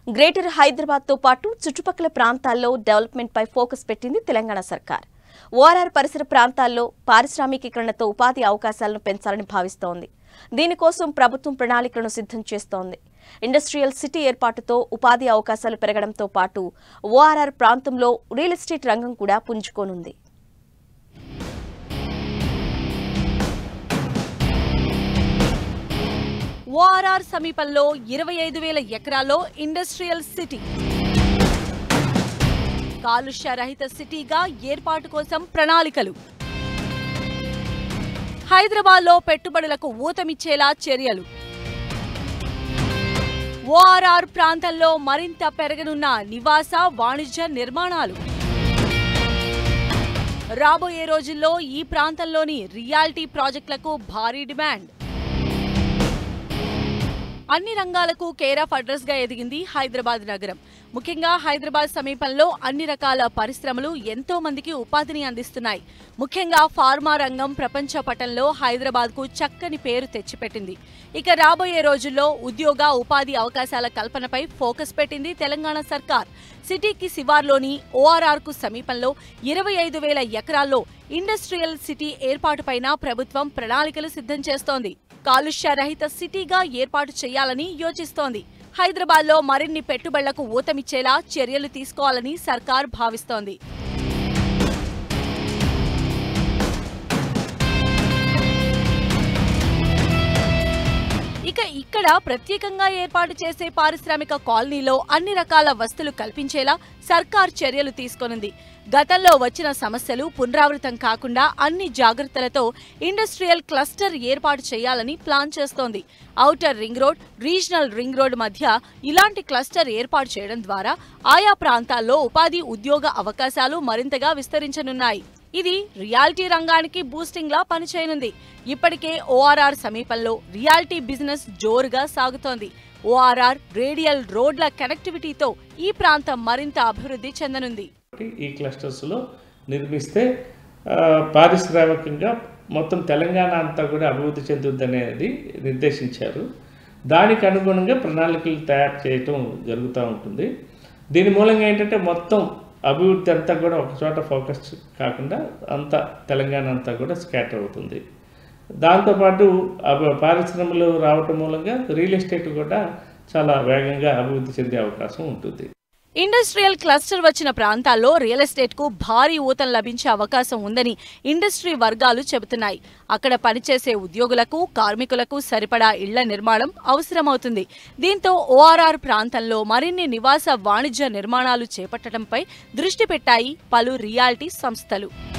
greater Hyderabad తో పాటు చుట్టుపక్కల ప్రాంతాల్లో డెవలప్మెంట్ పై ఫోకస్ పెట్టింది తెలంగాణ సర్కార్ ఓఆర్ఆర్ పరిసర ప్రాంతాల్లో పారిశ్రామికీకరణతో ఉపాధి అవకాశాలను పెంచాలని భావిస్తోంది దీనికోసం ప్రభుత్వం ప్రణాళికలను సిద్ధం చేస్తోంది ఇండస్ట్రియల్ సిటీ ఏర్పాటుతో ఉపాధి అవకాశాలు పెరగడంతో పాటు ఓఆర్ఆర్ ప్రాంతంలో రియల్ ఎస్టేట్ రంగం కూడా పుంజుకోనుంది ఓఆర్ఆర్ సమీపంలో ఇరవై ఐదు వేల ఎకరాల్లో ఇండస్ట్రియల్ సిటీ కాలుష్య రహిత సిటీగా ఏర్పాటు కోసం ప్రణాళికలు హైదరాబాద్లో పెట్టుబడులకు ఊతమిచ్చేలా చర్యలు ఓఆర్ఆర్ ప్రాంతంలో మరింత పెరగనున్న నివాస వాణిజ్య నిర్మాణాలు రాబోయే రోజుల్లో ఈ ప్రాంతంలోని రియాలిటీ ప్రాజెక్టులకు భారీ డిమాండ్ అన్ని రంగాలకు కేర్ ఆఫ్ అడ్రస్ గా ఎదిగింది హైదరాబాద్ నగరం ముఖ్యంగా హైదరాబాద్ సమీపంలో అన్ని రకాల పరిశ్రమలు ఎంతో మందికి ఉపాధిని అందిస్తున్నాయి ముఖ్యంగా ఫార్మా రంగం ప్రపంచ పటంలో హైదరాబాద్ కు చక్కని పేరు తెచ్చిపెట్టింది ఇక రాబోయే రోజుల్లో ఉద్యోగ ఉపాధి అవకాశాల కల్పనపై ఫోకస్ పెట్టింది తెలంగాణ సర్కార్ సిటీకి శివార్లోని ఓఆర్ఆర్ కు సమీపంలో ఇరవై ఐదు వేల ఎకరాల్లో ఇండస్ట్రియల్ సిటీ ఏర్పాటుపైన ప్రభుత్వం ప్రణాళికలు సిద్ధం చేస్తోంది కాలుష్య రహిత సిటీగా ఏర్పాటు చేయాలని యోచిస్తోంది హైదరాబాద్ లో మరిన్ని పెట్టుబడులకు ఊతమిచ్చేలా చర్యలు తీసుకోవాలని సర్కార్ భావిస్తోంది ఇక ఇక్కడ ప్రత్యేకంగా ఏర్పాటు చేసే పారిశ్రామిక కాలనీలో అన్ని రకాల వస్తువులు కల్పించేలా సర్కార్ చర్యలు తీసుకొనుంది గతంలో వచ్చిన సమస్యలు పునరావృతం కాకుండా అన్ని జాగ్రత్తలతో ఇండస్ట్రియల్ క్లస్టర్ ఏర్పాటు చేయాలని ప్లాన్ చేస్తోంది outer ring road regional ring road మధ్య ఇలాంటి క్లస్టర్ ఏర్పాటు చేయడం ద్వారా ఆయా ప్రాంతాల్లో ఉపాధి ఉద్యోగ అవకాశాలు మరింతగా విస్తరించనున్నాయి ఇది రియాలిటీ రంగానికి బూస్టింగ్ లా పనిచేయనుంది ఇప్పటికే ఓఆర్ఆర్ సమీపంలో రియాలిటీ బిజినెస్ జోరుగా సాగుతోంది ఓఆర్ఆర్ రేడియల్ రోడ్ల కనెక్టివిటీతో ఈ ప్రాంతం మరింత అభివృద్ధి చెందనుంది కాబట్టి ఈ క్లస్టర్స్లో నిర్మిస్తే ఆ, పారిశ్రామికంగా మొత్తం తెలంగాణ అంతా కూడా అభివృద్ధి చెందుద్దనేది నిర్దేశించారు దానికి అనుగుణంగా ప్రణాళికలు తయారు చేయటం జరుగుతూ ఉంటుంది దీని మూలంగా ఏంటంటే మొత్తం అభివృద్ధి అంతా కూడా ఒక చోట ఫోకస్ కాకుండా అంతా తెలంగాణ అంతా కూడా స్కాటర్ అవుతుంది దాంతోపాటు అభ- పారిశ్రమలు రావటం మూలంగా రియల్ ఎస్టేట్ కూడా చాలా వేగంగా అభివృద్ధి చెందే అవకాశం ఉంటుంది ఇండస్ట్రియల్ క్లస్టర్ వచ్చిన ప్రాంతాల్లో రియల్ ఎస్టేట్ కు భారీ ఊతం లభించే అవకాశం ఉందని ఇండస్ట్రీ వర్గాలు చెబుతున్నాయి అక్కడ పనిచేసే ఉద్యోగులకు కార్మికులకు సరిపడా ఇళ్ల నిర్మాణం అవసరమవుతుంది దీంతో ఓఆర్ఆర్ ప్రాంతంలో మరిన్ని నివాస వాణిజ్య నిర్మాణాలు చేపట్టడంపై దృష్టి పెట్టాయి పలు రియాలిటీ సంస్థలు